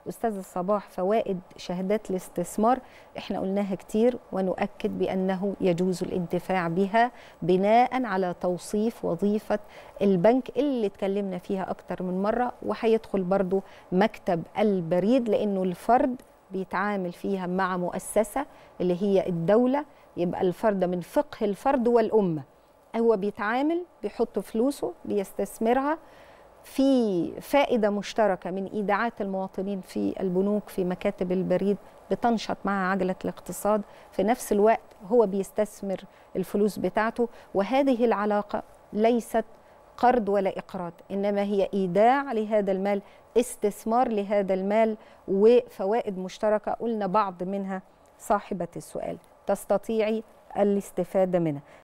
أستاذة صباح فوائد شهادات الاستثمار احنا قلناها كتير ونؤكد بأنه يجوز الانتفاع بها بناء على توصيف وظيفة البنك اللي اتكلمنا فيها أكتر من مرة وهيدخل برضو مكتب البريد لأنه الفرد بيتعامل فيها مع مؤسسة اللي هي الدولة يبقى الفرد من فقه الفرد والأمة هو بيتعامل بيحط فلوسه بيستثمرها في فائده مشتركه من ايداعات المواطنين في البنوك في مكاتب البريد بتنشط مع عجله الاقتصاد في نفس الوقت هو بيستثمر الفلوس بتاعته وهذه العلاقه ليست قرض ولا اقراض انما هي ايداع لهذا المال استثمار لهذا المال وفوائد مشتركه قلنا بعض منها صاحبه السؤال تستطيعي الاستفاده منها